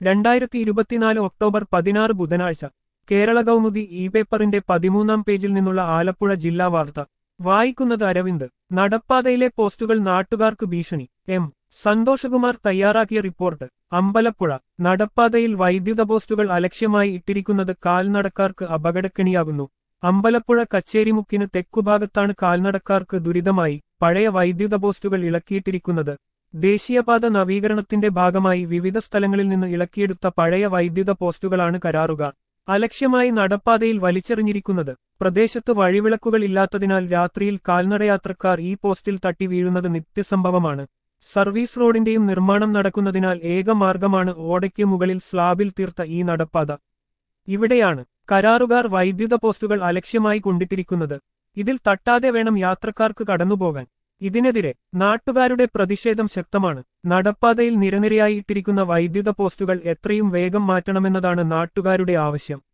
രണ്ടായിരത്തി ഇരുപത്തിനാല് ഒക്ടോബർ പതിനാറ് ബുധനാഴ്ച കേരള കൗമുദി ഇ പേപ്പറിന്റെ പതിമൂന്നാം പേജിൽ നിന്നുള്ള ആലപ്പുഴ ജില്ലാ വാർത്ത വായിക്കുന്നത് അരവിന്ദ് നടപ്പാതയിലെ പോസ്റ്റുകൾ നാട്ടുകാർക്ക് ഭീഷണി എം സന്തോഷകുമാർ തയ്യാറാക്കിയ റിപ്പോർട്ട് അമ്പലപ്പുഴ നടപ്പാതയിൽ വൈദ്യുത പോസ്റ്റുകൾ അലക്ഷ്യമായി ഇട്ടിരിക്കുന്നത് കാൽനടക്കാർക്ക് അപകടക്കെണിയാകുന്നു അമ്പലപ്പുഴ കച്ചേരിമുക്കിന് തെക്കുഭാഗത്താണ് കാൽനടക്കാർക്ക് ദുരിതമായി പഴയ വൈദ്യുത പോസ്റ്റുകൾ ഇളക്കിയിട്ടിരിക്കുന്നത് ദേശീയപാത നവീകരണത്തിന്റെ ഭാഗമായി വിവിധ സ്ഥലങ്ങളിൽ നിന്ന് ഇളക്കിയെടുത്ത പഴയ വൈദ്യുത പോസ്റ്റുകളാണ് കരാറുകാർ അലക്ഷ്യമായി നടപ്പാതയിൽ വലിച്ചെറിഞ്ഞിരിക്കുന്നത് പ്രദേശത്ത് വഴിവിളക്കുകൾ ഇല്ലാത്തതിനാൽ രാത്രിയിൽ കാൽനടയാത്രക്കാർ ഈ പോസ്റ്റിൽ തട്ടി വീഴുന്നത് നിത്യസംഭവമാണ് സർവീസ് റോഡിന്റെയും നിർമ്മാണം നടക്കുന്നതിനാൽ ഏക മാർഗമാണ് ഓടയ്ക്ക് മുകളിൽ സ്ലാബിൽ തീർത്ത ഈ നടപ്പാത ഇവിടെയാണ് കരാറുകാർ വൈദ്യുത പോസ്റ്റുകൾ അലക്ഷ്യമായി കൊണ്ടിട്ടിരിക്കുന്നത് ഇതിൽ തട്ടാതെ വേണം യാത്രക്കാർക്ക് കടന്നുപോകാൻ ഇതിനെതിരെ നാട്ടുകാരുടെ പ്രതിഷേധം ശക്തമാണ് നടപ്പാതയിൽ നിരനിരയായി ഇട്ടിരിക്കുന്ന വൈദ്യുത പോസ്റ്റുകൾ എത്രയും വേഗം മാറ്റണമെന്നതാണ് നാട്ടുകാരുടെ ആവശ്യം